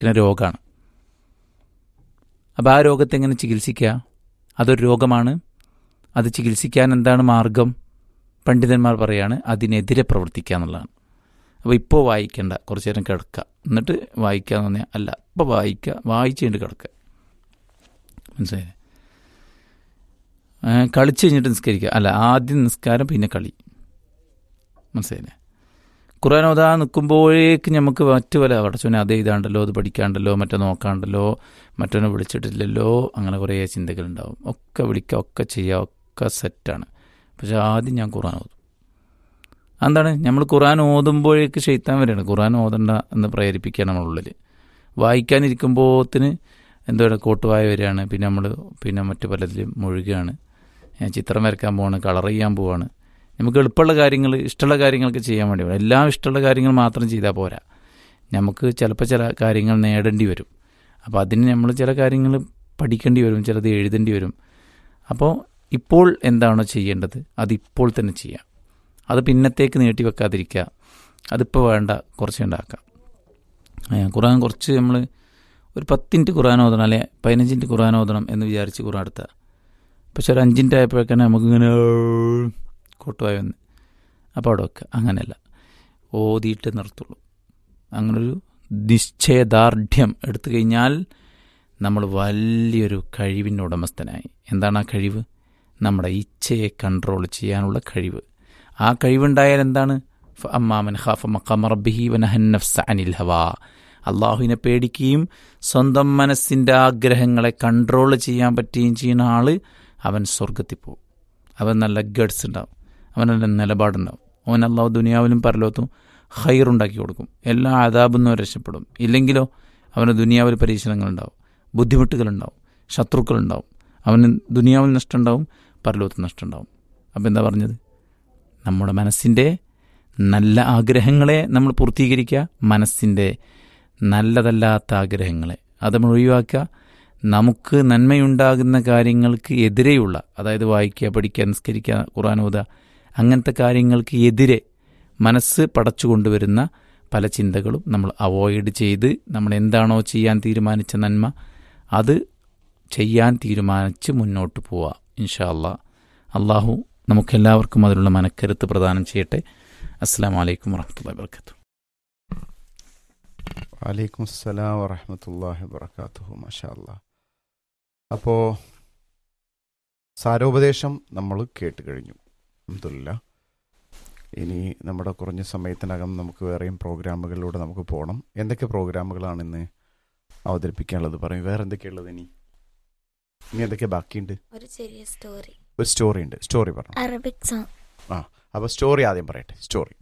ബാധിക്കുന്ന രോഗമാണ് അപ്പോൾ ആ രോഗത്തെ എങ്ങനെ ചികിത്സിക്കുക അതൊരു രോഗമാണ് അത് ചികിത്സിക്കാൻ എന്താണ് മാർഗം പണ്ഡിതന്മാർ പറയാണ് അതിനെതിരെ പ്രവർത്തിക്കുക എന്നുള്ളതാണ് അപ്പോൾ ഇപ്പോൾ വായിക്കേണ്ട കുറച്ച് നേരം കിടക്കുക എന്നിട്ട് വായിക്കുക എന്ന് പറഞ്ഞാൽ അല്ല ഇപ്പോൾ വായിക്കുക വായിച്ച് കഴിഞ്ഞിട്ട് കിടക്കുക മനസ്സിലായില്ലേ ഏ, കളിച്ച് കഴിഞ്ഞിട്ട് നിസ്കരിക്കുക അല്ല ആദ്യം നിസ്കാരം പിന്നെ കളി മനസ്സിലായില്ലേ ഖുർആൻ ഓതാ നിൽക്കുമ്പോഴേക്ക് നമുക്ക് മറ്റു പല പടച്ചോനെ അതേ ഇതാണ്ടല്ലോ അത് പഠിക്കാണ്ടല്ലോ മറ്റേ നോക്കാണ്ടല്ലോ മറ്റവനെ വിളിച്ചിട്ടില്ലല്ലോ അങ്ങനെ കുറേ ചിന്തകളുണ്ടാവും ഒക്കെ വിളിക്കുക ഒക്കെ ചെയ്യുക ഒക്കെ സെറ്റാണ് പക്ഷെ ആദ്യം ഞാൻ ഖുർആൻ ഓതും എന്താണ് നമ്മൾ ഖുർആൻ ഓതുമ്പോഴേക്ക് ഷെയ്ത്താൻ വരെയാണ് ഖുർആൻ ഓതണ്ട എന്ന് പ്രേരിപ്പിക്കുക നമ്മളുള്ളിൽ വായിക്കാനിരിക്കുമ്പോത്തിന് എന്തോ കോട്ടുവായ വരികയാണ് പിന്നെ നമ്മൾ പിന്നെ മറ്റു പലതിലും മുഴുകുകയാണ് ഞാൻ ചിത്രം വരയ്ക്കാൻ പോവാണ് കളർ ചെയ്യാൻ പോവാണ് നമുക്ക് എളുപ്പമുള്ള കാര്യങ്ങൾ ഇഷ്ടമുള്ള കാര്യങ്ങളൊക്കെ ചെയ്യാൻ വേണ്ടി വേണം എല്ലാം ഇഷ്ടമുള്ള കാര്യങ്ങൾ മാത്രം ചെയ്താൽ പോരാ നമുക്ക് ചിലപ്പോൾ ചില കാര്യങ്ങൾ നേടേണ്ടി വരും അപ്പോൾ അതിന് നമ്മൾ ചില കാര്യങ്ങൾ പഠിക്കേണ്ടി വരും ചിലത് എഴുതേണ്ടി വരും അപ്പോൾ ഇപ്പോൾ എന്താണോ ചെയ്യേണ്ടത് അത് ഇപ്പോൾ തന്നെ ചെയ്യാം അത് പിന്നത്തേക്ക് നീട്ടി വെക്കാതിരിക്കുക അതിപ്പോൾ വേണ്ട കുറച്ച് ഉണ്ടാക്കാം ഖുറാൻ കുറച്ച് നമ്മൾ ഒരു പത്തിൻറ്റ് ഖുറാൻ ഓതണം അല്ലെ പതിനഞ്ചിൻറ്റ് ഖുറാൻ ഓതണം എന്ന് വിചാരിച്ച് ഖുറാൻ എടുത്ത പക്ഷെ ഒരു അഞ്ചിൻ്റെ ആയപ്പോഴേക്കാണ് നമുക്കിങ്ങനെ കൊട്ടുപോയി വന്ന് അപ്പോൾ അവിടെ വെക്കുക അങ്ങനെയല്ല ഓതിയിട്ട് നിർത്തുള്ളൂ അങ്ങനൊരു നിശ്ചയദാർഢ്യം എടുത്തു കഴിഞ്ഞാൽ നമ്മൾ വലിയൊരു കഴിവിൻ്റെ ഉടമസ്ഥനായി എന്താണ് ആ കഴിവ് നമ്മുടെ ഇച്ഛയെ കൺട്രോൾ ചെയ്യാനുള്ള കഴിവ് ആ കഴിവുണ്ടായാൽ എന്താണ് ഫ അമ്മാമൻ ഖാഫ മഖാമ റബ്ബിഹി വനഹൻ നഫ്സ അനിൽ ഹവാ അള്ളാഹുവിനെ പേടിക്കുകയും സ്വന്തം മനസ്സിൻ്റെ ആഗ്രഹങ്ങളെ കൺട്രോൾ ചെയ്യാൻ പറ്റുകയും ചെയ്യുന്ന ആള് അവൻ സ്വർഗത്തിൽ പോകും അവൻ നല്ല ഗഡ്സ് ഉണ്ടാവും അവൻ നല്ല നിലപാടുണ്ടാവും അവൻ അള്ളാഹു ദുനിയാവിലും പരലോകത്തും ഹൈറുണ്ടാക്കി കൊടുക്കും എല്ലാ ആദാബിൽ നിന്നും രക്ഷപ്പെടും ഇല്ലെങ്കിലോ അവന് ദുനിയാവിൽ പരീക്ഷണങ്ങളുണ്ടാവും ബുദ്ധിമുട്ടുകളുണ്ടാവും ശത്രുക്കളുണ്ടാവും അവന് ദുനിയാവിൽ നഷ്ടമുണ്ടാവും പരലോകത്ത് നഷ്ടമുണ്ടാവും അപ്പം എന്താ പറഞ്ഞത് നമ്മുടെ മനസ്സിൻ്റെ നല്ല ആഗ്രഹങ്ങളെ നമ്മൾ പൂർത്തീകരിക്കുക മനസ്സിൻ്റെ നല്ലതല്ലാത്ത ആഗ്രഹങ്ങളെ അത് നമ്മൾ ഒഴിവാക്കുക നമുക്ക് നന്മയുണ്ടാകുന്ന കാര്യങ്ങൾക്ക് എതിരെയുള്ള അതായത് വായിക്കുക പഠിക്കുക നിസ്കരിക്കുക ഖുർആൻ ഓതുക അങ്ങനത്തെ കാര്യങ്ങൾക്ക് എതിരെ മനസ്സ് പടച്ചു കൊണ്ടുവരുന്ന പല ചിന്തകളും നമ്മൾ അവോയ്ഡ് ചെയ്ത് നമ്മൾ എന്താണോ ചെയ്യാൻ തീരുമാനിച്ച നന്മ അത് ചെയ്യാൻ തീരുമാനിച്ച് മുന്നോട്ട് പോവുക ഇൻഷാ അല്ലാ അള്ളാഹു നമുക്കെല്ലാവർക്കും അതിലുള്ള മനക്കരുത്ത് പ്രദാനം ചെയ്യട്ടെ അസ്സാം വലൈക്കും വാഹമത്തല്ലാ വർക്കത്തു വലൈക്കും അസ്സലാം വറഹമത്തല്ലാഹി വബർക്കാത്തുഹു മാഷാ അല്ലാ അപ്പോൾ സാരോപദേശം നമ്മൾ കേട്ട് കഴിഞ്ഞു അൽഹംദുലില്ലാ ഇനി നമ്മുടെ കുറഞ്ഞ സമയത്തിനകം നമുക്ക് വേറെയും പ്രോഗ്രാമുകളിലൂടെ നമുക്ക് പോകണം എന്തൊക്കെ പ്രോഗ്രാമുകളാണ് ഇന്ന് അവതരിപ്പിക്കാനുള്ളത് പറയും വേറെ എന്തൊക്കെയുള്ളത് ഇനി ഇനി എന്തൊക്കെ ബാക്കിയുണ്ട് ഒരു ചെറിയ സ്റ്റോറി ഒരു സ്റ്റോറി ഉണ്ട് സ്റ്റോറി പറഞ്ഞു അറബിക് സോങ് അപ്പോൾ സ്റ്റോറി ആദ്യം പറയട്ടെ സ്റ്റോറി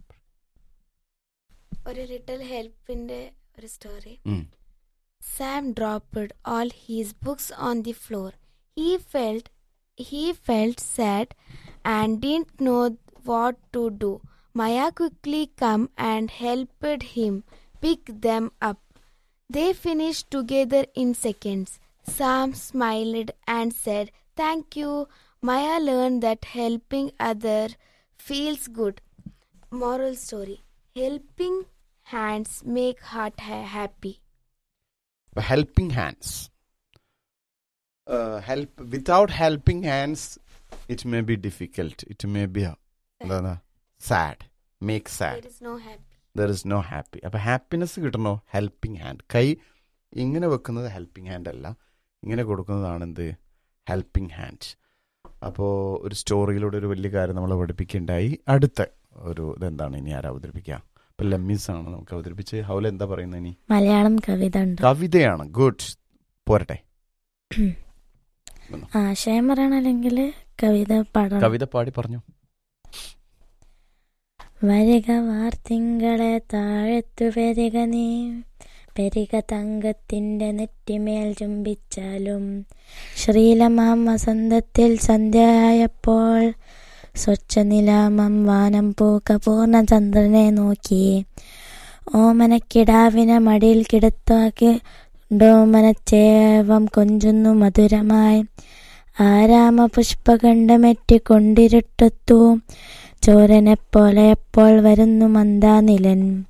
ഒരു ലിറ്റിൽ ഹെൽപ്പിന്റെ ഒരു സ്റ്റോറി ഉം. Sam dropped all his books on the floor. He felt he felt sad and didn't know what to do. Maya quickly come and helped him pick them up. They finished together in seconds. Sam smiled and said, "Thank you." Maya learned that helping other feels good. Moral story: Helping hands make heart ha- happy. helping hands uh, help without helping hands it may be difficult it may be എന്താണ് sad make sad There is no happy. There is no happy അപ്പൊ happiness കിട്ടണോ helping hand കൈ ഇങ്ങനെ വെക്കുന്നത് helping hand അല്ല ഇങ്ങനെ കൊടുക്കുന്നതാണ് എന്ത് ഹെൽപ്പിംഗ് ഹാൻഡ് അപ്പോൾ ഒരു സ്റ്റോറിയിലൂടെ ഒരു വലിയ കാര്യം നമ്മൾ പഠിപ്പിക്കുകയുണ്ടായി അടുത്ത ഒരു ഇതെന്താണ് ഇനി ആരാ അവതരിപ്പിക്കുക ഇപ്പൊ ലമ്മീസ് ആണ് നമുക്ക് അവതരിപ്പിച്ച് ഹൗല എന്താ പറയുന്നത് ഇനി മലയാളം കവിത ഉണ്ട് കവിതയാണ് ഗുഡ് പോരട്ടെ ആശയം പറയണം അല്ലെങ്കിൽ കവിത പാടണം കവിത പാടി പറഞ്ഞു വരിക വാർത്തിങ്കളെ താഴത്തു വരിക നീ പെരിക തങ്കത്തിന്റെ നെറ്റിമേൽ ചുംബിച്ചാലും ശ്രീലമാം വസന്തത്തിൽ സന്ധ്യയായപ്പോൾ സ്വച്ഛനിലാമം വാനം പൂക്ക പൂർണ്ണചന്ദ്രനെ നോക്കി ഓമനക്കിടാവിനെ മടിയിൽ കിടത്താക്കി ഡോമനച്ചേവം കൊഞ്ചുന്നു മധുരമായി ആരാമ പുഷ്പകണ്ഡമെറ്റിക്കൊണ്ടിരുട്ടത്തു ചോരനെപ്പോലെ എപ്പോൾ വരുന്നു മന്ദാനിലൻ